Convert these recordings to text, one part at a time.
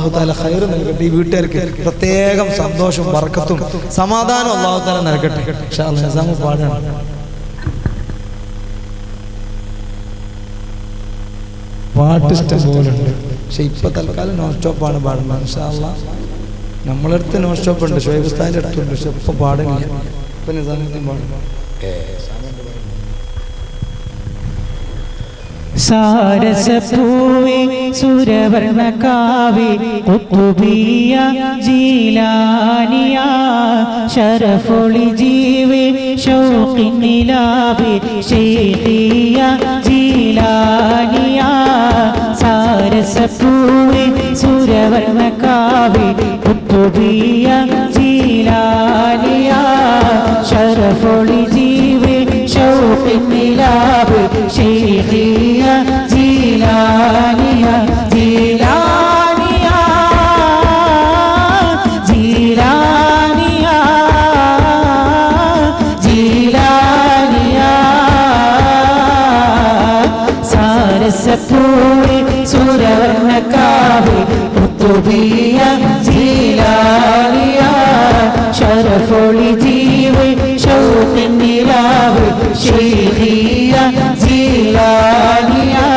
അള്ളാഹു താല ഹൈർ നൽകട്ടെ ഈ വീട്ടുകാർക്ക് പ്രത്യേകം സന്തോഷവും വർക്കത്തും സമാധാനം അള്ളാഹു താല നൽകട്ടെ ഇൻഷാ അല്ലാ, നിസാമ് പാടാണ് പാട്ട് ഇഷ്ടം പോലെ ഉണ്ട് പക്ഷെ ഇപ്പൊ തൽക്കാലം നോൺ സ്റ്റോപ്പാണ് പാടുന്നത് ഇൻഷാ അല്ലാ. നമ്മളടുത്ത് നോൺ സ്റ്റോപ്പ് ഉണ്ട് ഷുഹൈബ് ഉസ്താദിന്റെ അടുത്തുണ്ട് പക്ഷെ ഇപ്പൊ പാടുന്നില്ല ഇപ്പൊ നിസാമിദ്ദീൻ പാടും സാരസപ്പൂവേ സുരവർണകാവേ കുത്തുബിയ ജീലാനിയ ശരഫൊളി ജീവേ ഷൗഖിനിലാവേ ശൈഖിയ ജീലാനിയ സാരസപ്പൂവേ സുരവർണകാവേ കുത്തുബിയ ജീലാനിയ ശരഫൊളി ജീവേ ഷൗഖിനിലാവേ ശൈഖിയ ജീലാനിയ ജീലാനിയ ജീലാനിയ ജീലാനിയ സാരസപ്പൂവി സുരവർണക്കാവി കുത്തുബിയ ജീലാനിയ ശരഫൊളി ജീവി ഷൗത്തിനിലാവ് ശൈഖിയ ജീലാനിയ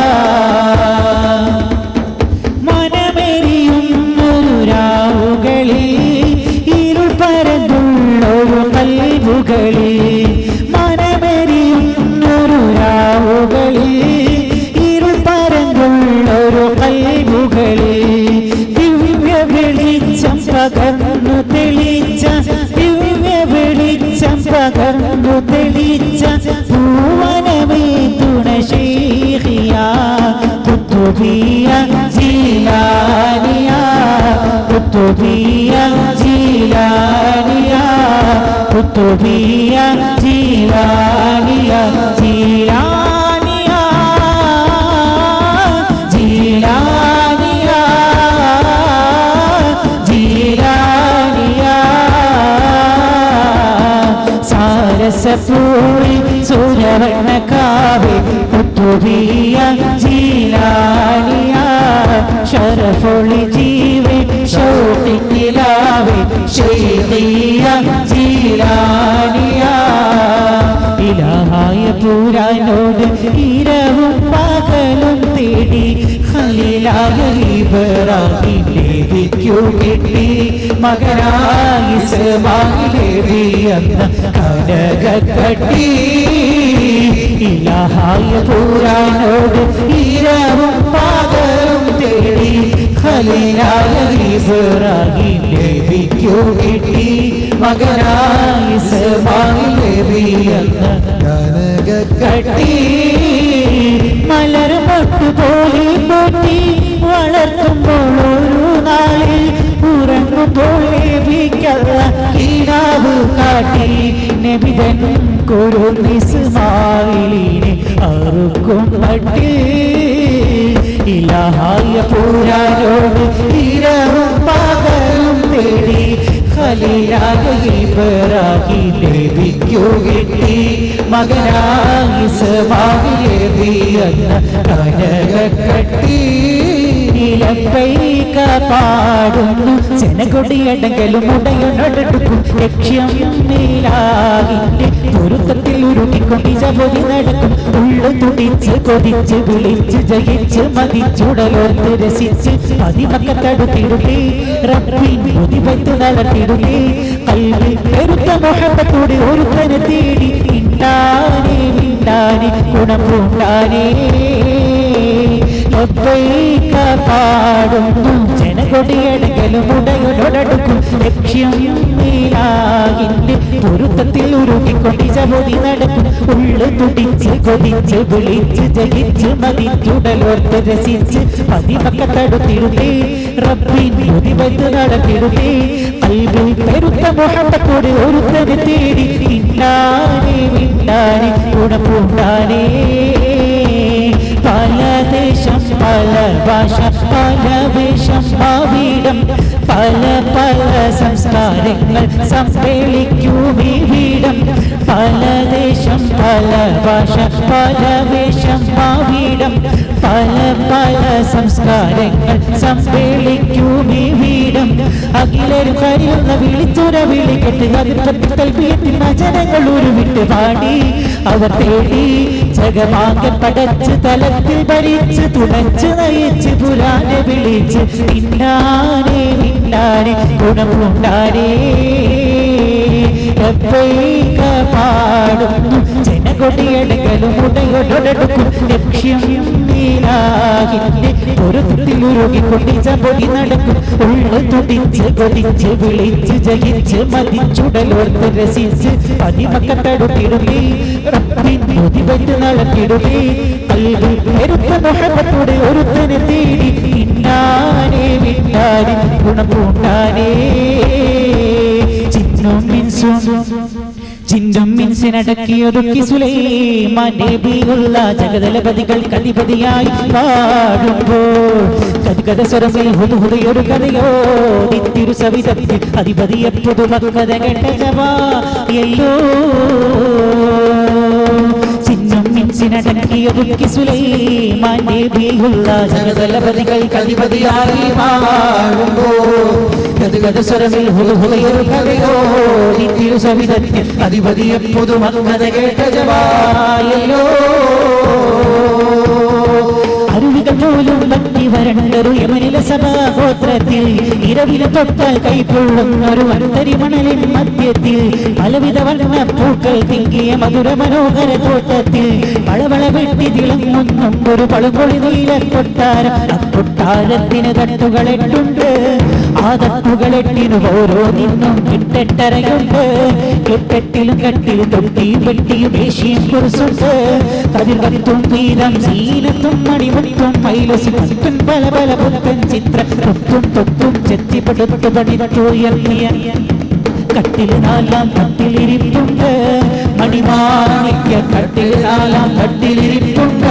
മനമെരിയുന്നൊരു രാവുകളിൽ ഇരുൾ പരന്നുള്ളൊരു കൽവുകളിൽ മനമെരിയുന്നൊരു രാവുകളിൽ ഇരുൾ പരന്നുള്ളൊരു കൽവുകളിൽ ദിവ്യ വെളിച്ചം പകർന്നു തെളിച്ച ദിവ്യ വെളിച്ചം പകർന്നു തെളിച്ച പൂവനമേ തുണശേഖിയ കുത്തുബിയ ജീലാനിയ കുത്തുബിയ ജീലാനിയ കുത്തുബിയ ജീലാനിയ ജീലാനിയ ജീലാനിയ ജീലാനിയ സാരസപ്പൂരി സൂര്യവർണക്കാവേ കുത്തുബിയ ജീലാനിയ ശരഫൊളി ജീവേ ഷൗട്ടിനിലാവേ ശൈഖിയ ജീലാനിയ ഇലാഹായ പൂരാനോട് ഇരവും പകലും തേടി ഖലീലായ ഇബ്രാഹിം ലേവിക്കു കിട്ടി മകനായി ഇസ്മായിലേവി എന്ന കനകക്കട്ടി ഇലാഹായ പൂരാനോട് ഇരവും പകലും തേടി ഖലീലായ ഇബ്രാഹിം ലേവിക്കു കിട്ടി മകനായി ഇസ്മായിലേവി എന്ന കനകക്കട്ടി മലർ പൊട്ടുപോലെ പൊട്ടി വളർത്തുമ്പോൾ ഒരു നാളിൽ ഉറങ്ങുമ്പോൾ ലഭിക്കല്ല കിനാവ് കാട്ടി നബിതൻ കുരു നിസ്മായിലിനെ അറുക്കും പട്ടി ഇലഹായ പൂരാരോട് ഇരവും പകലും തേടി ഖലീലായ ഇബ്രാഹിം ലഭിക്കു കിട്ടി മകനായി സഭാവിലേവി എന്ന കനകക്കട്ടി ഇലപ്പൈക പാടുന്നു ജനകൊടിയടങ്കലും ഉടയൊടടുക്കും ലക്ഷ്യം നീലാകിന്റെ പൊരുത്തത്തിൽ ഉരുട്ടിക്കൊണ്ടി ജപതി നടക്കും ഉള്ളു തുടിച്ച് കൊതിച്ച് വിളിച്ച് ജയിച്ച് മതിച്ചുടലോർത്ത് രസിച്ച് പതിമക്കത്തടുത്തിടുകേ റബ്ബിൻ മുതിവത്ത് നടത്തിടുകേ കൽവിൽ പെരുത്ത മൊഹബത്തോടെ ഒരുത്തനെ തേടി മിണ്ടാനേ മിണ്ടാനേ ഗുണം പൂണ്ടാനേ ലബ്ബൈക പാടുന്നു ജനകൊടിയടകലും ഉടയൊടടുക്കും ലക്ഷ്യം നീലാകിന്റെ പൊരുത്തത്തിൽ ഉരുകിക്കൊണ്ടി ജപതി നടക്കും ഉള്ളു തുടിച്ച് കൊതിച്ച് വിളിച്ച് ജയിച്ച് മതിച്ചുടലോർത്ത് രസിച്ച് പതിമക്കത്തടുത്തിടുകേ റബ്ബിൻ മുതിവത്ത് നടത്തിടുകേ കൽവിൽ പെരുത്ത മൊഹബത്തോടെ ഒരുത്തനെ തേടി മിണ്ടാനേ മിണ്ടാനേ ഗുണപൂണ്ടാനേ പല ദേശം പല ഭാഷ പല വേഷം ഭാവിടം പല പല സംസ്കാരങ്ങൾ സമ്മേളിക്കും ഈ വീടം പല ദേശം പല ഭാഷ പല വേഷം ഭാവിടം പല പല സംസ്കാരങ്ങൾ സമ്മേളിക്കും ഈ വിളിച്ചുര വിളി കെട്ട് അതിർപ്പത്തിൽ തൽബിയത്തിൽ ജനങ്ങൾ ഉരുവിട്ട് പാടി അവർ തേടി ജഗമാകെ പടച്ച് തലത്തിൽ ഭരിച്ച് തുണച്ച് നയിച്ച് പുരാനെ വിളിച്ച് പിന്നാനെ പിന്നാനെ ഗുണമുണ്ടാരേ ലബ്ബൈക പാടുന്നു ജനകൊടിയടകലും ഉടയൊടൊടുക്കും ലക്ഷ്യം നീലാകിന്റെ പൊരുത്തിൽ ഉരുകിക്കൊണ്ടിച്ച പൊടി നടക്കും ഉള്ളു തുടിച്ച് കൊതിച്ച് വിളിച്ച് ജയിച്ച് മതിച്ചുടലോർത്ത് രസിച്ച് പതിമക്കത്തടുത്തിടുമേ റബ്ബിൻ മുതിപറ്റ് നടത്തിടുമേ കൽവിൽ പെരുത്ത മുഹബത്തോടെ ഒരുത്തനെ തേടി പിന്നാനെ വിട്ടാനെ ഗുണപൂണ്ടാനേ ചിന്നും മിൻസും ചിന്തും മിൻസിനടക്കിയൊതുക്കി സുലൈമാൻ നബിയുള്ള ജഗതലപതികൾ കതിപതിയായി പാടുമ്പോൾ കതികഥ സ്വരമിൽ ഹുതുഹുതയൊരു കഥയോ നിത്തിരു സവിധത്തിൽ അധിപതിയെ പുതുമക്കഥ കേട്ട ജവാ എല്ലോ ചിന്നം മിൻസിനടക്കിയൊതുക്കി സുലൈമാൻ നബിയുള്ള ജഗതലപതികൾ കതിപതിയായി പാടുമ്പോൾ ഗദഗദ സ്വരമിൽ ഹുതുഹുതയൊരു കഥയോ നിത്തിരു സവിധത്തിൽ അധിപതിയെ പുതുമക്കഥ കേട്ട ജവായല്ലോ അരുവികൾ പോലും ഭക്തി വരണ്ടൊരു യമനില സഭാഗോത്രത്തിൽ ഇരവില തൊട്ടാൽ കൈക്കൊള്ളുന്നൊരു അന്തരി മണലിൻ മധ്യത്തിൽ പലവിധ വർണ്ണ പൂക്കൾ തിങ്ങിയ മധുര മനോഹര തോട്ടത്തിൽ പളവള വെട്ടി തിളങ്ങുന്നും ഒരു പളുപൊളി നീല കൊട്ടാരം ആ കൊട്ടാരത്തിന് തട്ടുകളെട്ടുണ്ട് ആ തട്ടുകളെട്ടിന് ഓരോ നിന്നും എട്ടെട്ടരയുണ്ട് എട്ടെട്ടിലും കട്ടിലും തൊട്ടിയും വെട്ടിയും ഏഷ്യം കുറിച്ചുണ്ട് കതിർ കത്തും വീതം സീനത്തും മണിമുത്തും മൈലസി പത്തും പല പല പുത്തൻ ചിത്ര തൊട്ടും തൊട്ടും ചെത്തിപ്പെടുത്തു പണിതുയർത്തിയ കട്ടിൽ നാലാം കട്ടിലിരിപ്പുണ്ട് മണിമാണിക്യ കട്ടിൽ നാലാം കട്ടിലിരിപ്പുണ്ട്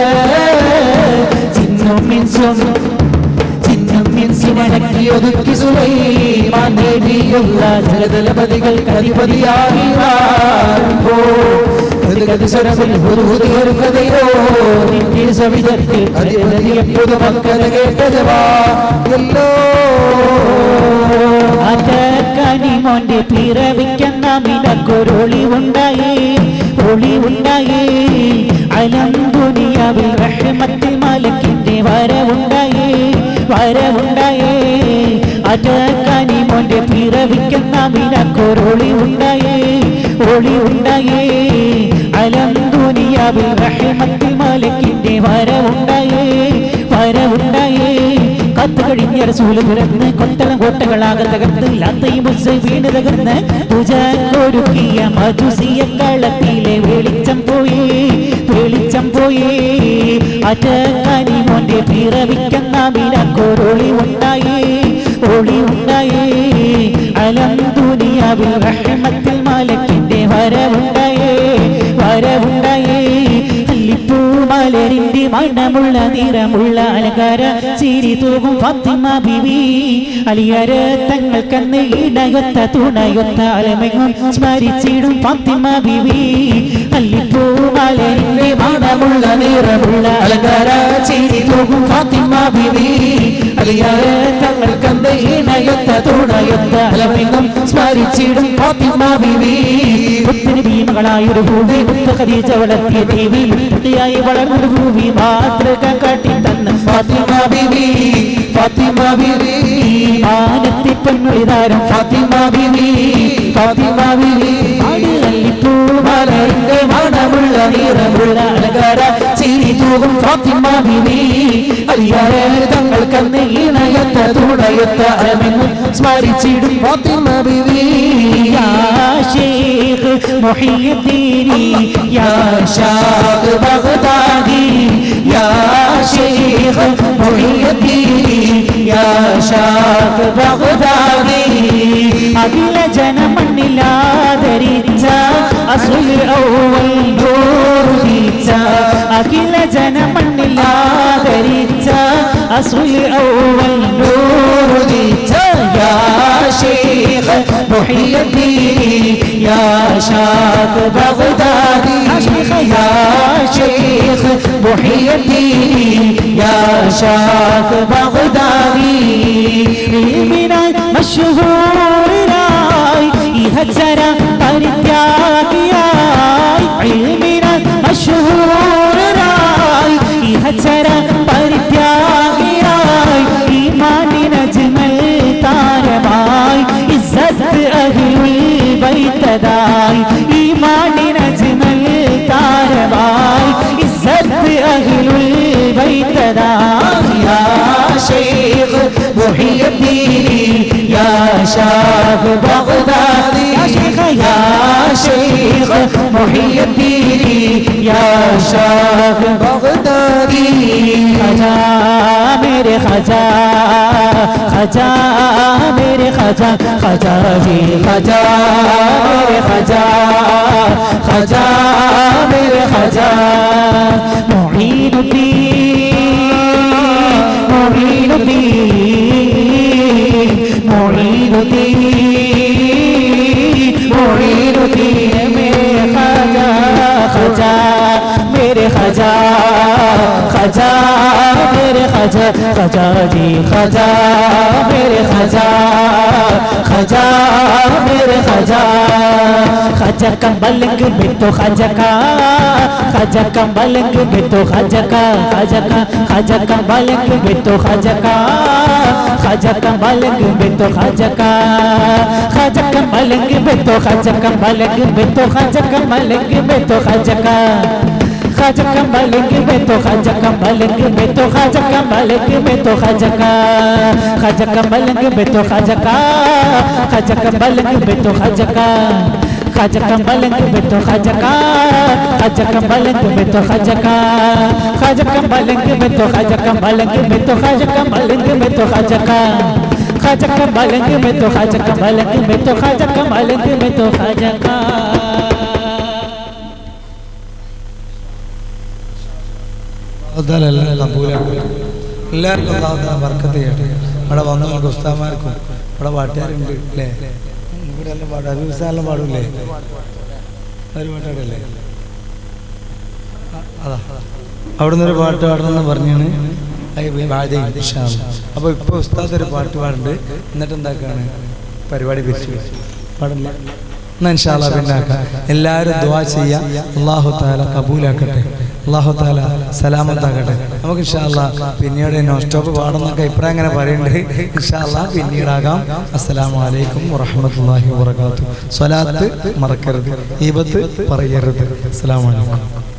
ചിന്നും മിൻസും ചിഹ്നം മിൻസിനടക്കിയൊതുക്കി സുലൈമാൻ ദേവിയുള്ള ജലതലപതികൾ കരിപതിയായി മോന്റെ പിറവിക്കുന്ന മിനക്കൊരൊളി ഉണ്ടായി ഒളി ഉണ്ടായി അലം ദുനിയാവിൽ റഹ്മത്തിൽ മാലക്കിന്റെ വരവുണ്ടായി വരവുണ്ടായി അറ്റക്കാനി മോന്റെ പിറവിക്കുന്ന മിനക്കൊരൊളി ഉണ്ടായി ഒളി ഉണ്ടായി അലം ദുനിയാവിൽ റഹ്മത്തിൽ മാലക്കിന്റെ വരവുണ്ടായി വരവുണ്ടായി കത്ത് കഴിഞ്ഞ റസൂല് തുറന്ന് കൊത്തളം കോട്ടകളാകെ തകർത്ത് ലാത്തയും ഉസ്സൈ വീണ് തകർന്ന് പൂജ ഒരുക്കിയ മധുസിയ കളത്തിലെ വെളിച്ചം പോയി വെളിച്ചം പോയി അറ്റക്കാനി മോന്റെ പിറവിക്കുന്ന മിനക്കൊരൊളി ഉണ്ടായി ഒളി ഉണ്ടായി അലം ദുനിയാവിൽ റഹ്മത്തിൽ മാലക്കിന്റെ വരവുണ്ടായി വരവുണ്ടായി അല്ലിപ്പൂ മലരിന്റെ മണമുള്ള നിറമുള്ള അലങ്കാര ചിരി തൂകും ഫാത്തിമ ബിവി അലിയര തങ്ങൾക്കന്ന് ഇടയൊത്ത തുണയൊത്ത അലമെങ്ങും സ്മരിച്ചിടും ഫാത്തിമ ബിവി അല്ലിപ്പൂ മലരിന്റെ മണമുള്ള നിറമുള്ള അലങ്കാര ചിരി തൂകും ഫാത്തിമ ബിവി അലിയര തങ്ങൾക്കന്ന് ഇണയൊത്ത തുണയൊത്ത അലമെങ്ങും സ്മരിച്ചിടും ഫാത്തിമ ബിവി ഒത്തിരി ഭീമകളായൊരു ഭൂമി മുത്ത ഖദീജ വളർത്തിയ ദേവി മുത്തയായി വളർന്നൊരു ഭൂമി മാതൃക കാട്ടി തന്ന ഫാത്തിമ ബിവി ഫാത്തിമ ബിവി ആനത്തി പെണ്ണുളിതാരം ഫാത്തിമ ബിവി ഫാത്തിമ ബിവി അല്ലിപ്പൂമാലയുടെ മണമുള്ള നിറമുള്ള അലങ്കാര ചിരി തൂകും ഫാത്തിമ ബിവി അലിയാരെ തങ്ങൾക്കന്ന് ഇണയത്ത തുണയത്ത അലമെന്നും സ്മരിച്ചിടും ഫാത്തിമ ബിവി യാ ശേഖ് മുഹിയുദ്ദീനി യാ ഷാഖ് ബഗ്ദാദി യാ ശേഖ് മുഹിയുദ്ദീനി യാ ഷാഖ് ബഗ്ദാദി അഖില ജനമണ്ണിലാദരിച്ച അസുൽ ഔവൽ ദൂർദിച്ച അഖില ജനമണ്ണിലാദരിച്ച അസുൽ ഔവൽ ദൂർദിച്ച യാ ശേഖ് മുഹിയുദ്ദീൻ യാ ഷാഖ് ബഗ്ദാദി യാ ശേഖ് മുഹിയുദ്ദീൻ യാ ഷാഖ് ബഗ്ദാദി من المشهور ഹജര പരിത്യാഗിയായി ഇൽമിന മശഹൂറായി ഈ ഹജര പരിത്യാഗിയായി ഈമാനിന ജ്മൽ താരമായി ഇസ്സത്ത് അഹ്ലുൽ ബൈത്തദായി ഈമാനിന ജ്മൽ താരമായി ഇസ്സത്ത് അഹ്ലുൽ ബൈത്തദായി യാ ശൈഖ് മുഹിയുദ്ദീൻ യാ ഷാഹ് ബഗ്ദാദി യാ ശൈഖ് യാ ശൈഖ് മുഹിയുദ്ദീൻ യാ ഷാഹ് ബഗ്ദാദി ഖജാ मेरे खजा खजा मेरे खजा खजा जी खजा मेरे खजा खजा मेरे खजा मोहिनुद्दीन मोहिनुद्दीन मोहिनुद्दीन मोहिनुद्दीन मेरे खजा खजा मेरे खजा खजा मेरे खजा खजा जी खजा मेरे खजा खजा मेरे खजा खजा का मलंग में तो खजा का खजा का मलंग में तो खजा का खजा का खजा का मलंग में तो खजा का खजा का मलंग में तो खजा का खजा का मलंग में तो खजा का मलंग में तो खजा का मलंग में तो खजा का खाजा का मालिक में तो खाजा का मालिक में तो खाजा का मालिक में तो खाजा का खाजा का मालिक में तो खाजा का खाजा का मालिक में तो खाजा का खाजा का मालिक में तो खाजा का खाजा का मालिक में तो खाजा का खाजा का मालिक में तो खाजा का मालिक में तो खाजा का मालिक में तो खाजा का खाजा का मालिक में तो खाजा का मालिक में तो खाजा का मालिक में तो खाजा का അള്ളാഹുത്താല എല്ലാം കബൂലാക്കട്ടെ എല്ലാവർക്കും അള്ളാഹുത്താല ബർക്കത്ത് ചെയ്യട്ടെ ഇവിടെ വന്ന നമുക്ക് ഉസ്താമാർക്കും ഇവിടെ പാട്ടുകാരുണ്ട് അല്ലേ ഇവിടെ എല്ലാം പാടും അഭിസാലെല്ലാം പാടൂല്ലേ ഒരു പാട്ടാടല്ലേ അതാ അവിടെ നിന്നൊരു പാട്ട് പാടണമെന്ന് പറഞ്ഞാണ് അപ്പോൾ ഇപ്പോൾ ഉസ്താദ് ഒരു പാട്ട് പാടുന്നുണ്ട് എന്നിട്ട് എന്താക്കാണ് പരിപാടി പിരിച്ചു പാടില്ല എന്നാ ഇൻഷാല്ല പിന്നെ ആക്കാം എല്ലാവരും ദുവാ ചെയ്യാം അള്ളാഹു താല കബൂലാക്കട്ടെ അള്ളാഹു താല സലാമത്താക്കട്ടെ നമുക്ക് ഇൻഷാല്ല പിന്നീട് നോൺ സ്റ്റോപ്പ് പാടുന്നൊക്കെ ഇപ്പഴ അങ്ങനെ പറയുന്നുണ്ട് ഇൻഷാല്ല പിന്നീടാകാം അസ്സലാമു അലൈക്കും വറഹമത്തല്ലാഹി വബർക്കാത്തു സ്വലാത്ത് മറക്കരുത് ഈബത്ത് പറയരുത് അസ്സലാമു അലൈക്കും